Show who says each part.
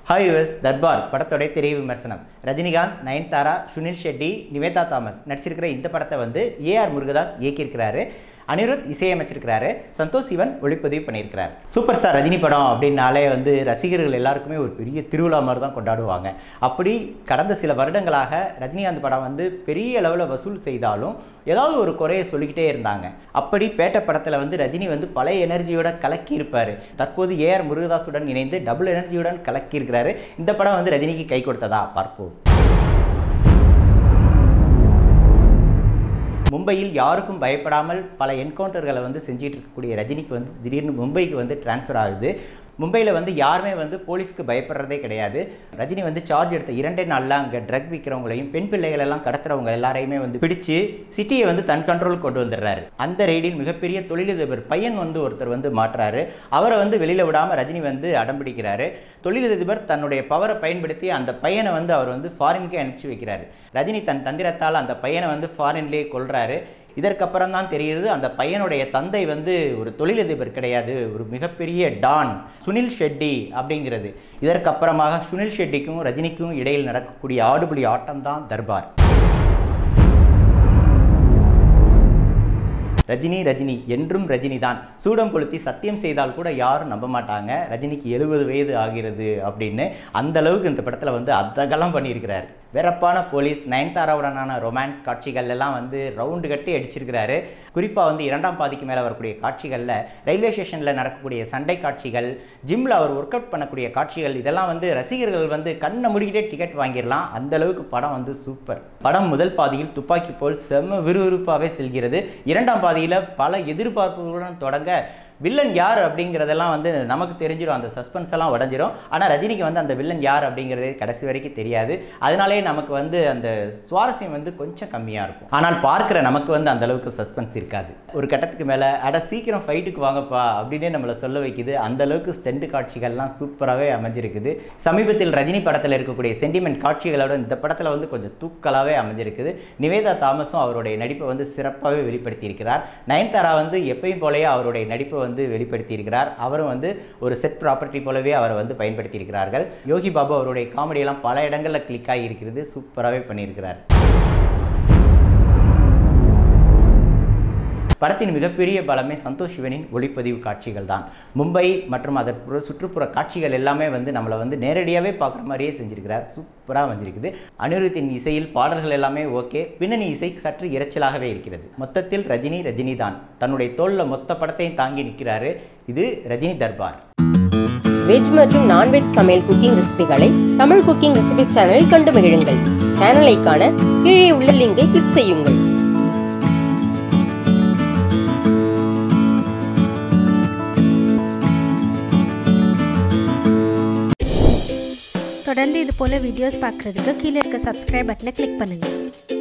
Speaker 1: hi US Darbar படத்தோடைய திரை விமர்சனம் ரஜினிகாந்த் நயன்தாரா சுனில் ஷெட்டி நிவேதா தாமஸ் நடிச்சிருக்கிற இந்த படத்தை வந்து ஏஆர் முருகதாஸ் இயக்கியிருக்கிறாரு அனிருத் இசையமைச்சிருக்கிறாரு சந்தோஷ் சிவன் ஒளிப்பதிவு பண்ணியிருக்கிறார் சூப்பர் ஸ்டார் ரஜினி படம் அப்படின்னாலே வந்து ரசிகர்கள் எல்லாருக்குமே ஒரு பெரிய திருவிழா மாதிரி தான் கொண்டாடுவாங்க அப்படி கடந்த சில வருடங்களாக ரஜினிகாந்த் படம் வந்து பெரிய அளவில் வசூல் செய்தாலும் ஏதாவது ஒரு குறையை சொல்லிக்கிட்டே இருந்தாங்க அப்படி பேட்ட படத்தில் வந்து ரஜினி வந்து பழைய எனர்ஜியோட கலக்கி இருப்பார் தற்போது ஏஆர் முருகதாஸுடன் இணைந்து டபுள் எனர்ஜியுடன் கலக்கி இருக்கிறாரு இந்த படம் வந்து ரஜினிக்கு கை கொடுத்ததா பார்ப்போம் மும்பையில் யாருக்கும் பயப்படாமல் பல என்கவுண்டர்களை வந்து செஞ்சிட்டு இருக்கக்கூடிய ரஜினிக்கு வந்து திடீர்னு மும்பைக்கு வந்து ட்ரான்ஸ்ஃபர் ஆகுது மும்பையில் வந்து யாருமே வந்து போலீஸ்க்கு பயப்படுறதே கிடையாது ரஜினி வந்து சார்ஜ் எடுத்த இரண்டே நாளில் அங்கே ட்ரக் விற்கிறவங்களையும் பெண் பிள்ளைகள் எல்லாம் கடத்துறவங்க எல்லாரையுமே வந்து பிடிச்சு சிட்டியை வந்து தன் கண்ட்ரோல் கொண்டு வந்துடுறாரு அந்த ரெய்டில் மிகப்பெரிய தொழிலதிபர் பையன் வந்து ஒருத்தர் வந்து மாட்டுறாரு அவரை வந்து வெளியில் விடாமல் ரஜினி வந்து அடம்பிடிக்கிறாரு தொழிலதிபர் தன்னுடைய பவரை பயன்படுத்தி அந்த பையனை வந்து அவர் வந்து ஃபாரின்கே அனுப்பிச்சு வைக்கிறாரு ரஜினி தன் தந்திரத்தால் அந்த பையனை வந்து ஃபாரின்லேயே கொள்றாரு இதற்கப்புறம் தான் தெரியுது அந்த பையனுடைய தந்தை வந்து ஒரு தொழிலதிபர் கிடையாது ஒரு மிகப்பெரிய டான் சுனில் ஷெட்டி அப்படிங்கிறது இதற்கப்புறமாக சுனில் ஷெட்டிக்கும் ரஜினிக்கும் இடையில் நடக்கக்கூடிய ஆடுபுலி ஆட்டம் தான் தர்பார் ரஜினி ரஜினி என்றும் ரஜினி தான் சூடம் கொளுத்தி சத்தியம் செய்தால் கூட யாரும் நம்ப மாட்டாங்க ரஜினிக்கு எழுபது வயது ஆகிறது அப்படின்னு அந்த அளவுக்கு இந்த படத்தில் வந்து அதகலம் பண்ணியிருக்கிறார் வெறப்பான போலீஸ் நயன்தாராவுடனான ரொமான்ஸ் காட்சிகள் எல்லாம் வந்து ரவுண்டு கட்டி அடிச்சிருக்கிறாரு குறிப்பாக வந்து இரண்டாம் பாதிக்கு மேலே வரக்கூடிய காட்சிகளில் ரயில்வே ஸ்டேஷனில் நடக்கக்கூடிய சண்டை காட்சிகள் ஜிம்மில் அவர் ஒர்க் அவுட் பண்ணக்கூடிய காட்சிகள் இதெல்லாம் வந்து ரசிகர்கள் வந்து கண்ணை முடிக்கிட்டே டிக்கெட் வாங்கிடலாம் அந்த அளவுக்கு படம் வந்து சூப்பர் படம் முதல் பாதியில் துப்பாக்கி போல் செம்ம விறுவிறுப்பாகவே செல்கிறது இரண்டாம் பாதியில் பல எதிர்பார்ப்புகளுடன் தொடங்க வில்லன் யார் அப்படிங்கிறதெல்லாம் வந்து நமக்கு தெரிஞ்சிடும் அந்த சஸ்பென்ஸ் எல்லாம் உடஞ்சிரும் ஆனால் ரஜினிக்கு வந்து அந்த வில்லன் யார் அப்படிங்கிறதே கடைசி வரைக்கும் தெரியாது அதனாலே நமக்கு வந்து அந்த சுவாரஸ்யம் வந்து கொஞ்சம் கம்மியாக இருக்கும் ஆனால் பார்க்குற நமக்கு வந்து அந்த அளவுக்கு சஸ்பென்ஸ் இருக்காது ஒரு கட்டத்துக்கு மேலே அட சீக்கிரம் ஃபைட்டுக்கு வாங்கப்பா அப்படின்னே நம்மளை சொல்ல வைக்குது அந்த அளவுக்கு ஸ்டெண்ட் காட்சிகள்லாம் சூப்பராகவே அமைஞ்சிருக்குது சமீபத்தில் ரஜினி படத்தில் இருக்கக்கூடிய சென்டிமெண்ட் காட்சிகளோட இந்த படத்தில் வந்து கொஞ்சம் தூக்கலாகவே அமைஞ்சிருக்குது நிவேதா தாமஸும் அவருடைய நடிப்பை வந்து சிறப்பாகவே வெளிப்படுத்தியிருக்கிறார் நயன்தாரா வந்து எப்பயும் போலயே அவருடைய நடிப்பை வந்து வெளிப்படுத்தியிருக்கிறார் அவரும் வந்து ஒரு செட் ப்ராப்பர்ட்டி போலவே அவரை வந்து பயன்படுத்தியிருக்கிறார்கள் யோகி பாபு அவருடைய காமெடியெல்லாம் பல இடங்களில் கிளிக் ஆகி இருக்கிறது சூப்பராகவே பண்ணியிருக்கிறார் படத்தின் மிகப்பெரிய பலமே சந்தோஷ் சிவனின் ஒளிப்பதிவு காட்சிகள் தான் மும்பை மற்றும் அதற்கு சுற்றுப்புற காட்சிகள் எல்லாமே வந்து நம்மளை வந்து நேரடியாகவே பார்க்குற மாதிரியே செஞ்சிருக்கிறார் சூப்பராக வந்திருக்குது அனிருத்தின் இசையில் பாடல்கள் எல்லாமே ஓகே பின்னணி இசை சற்று இரைச்சலாகவே இருக்கிறது மொத்தத்தில் ரஜினி ரஜினி தான் தன்னுடைய தோளில் மொத்த படத்தையும் தாங்கி நிற்கிறாரு இது ரஜினி தர்பார்
Speaker 2: வெஜ் மற்றும் நான்வெஜ் சமையல் குக்கிங் ரெசிபிகளை தமிழ் குக்கிங் ரெசிபி சேனலில் கண்டு மகிழுங்கள் சேனலை காண கீழே உள்ள லிங்கை கிளிக் செய்யுங்கள்
Speaker 3: தொடர்ந்து இது போல் வீடியோஸ் பார்க்குறதுக்கு கீழே இருக்க சப்ஸ்கிரைப் பட்டனை கிளிக் பண்ணுங்கள்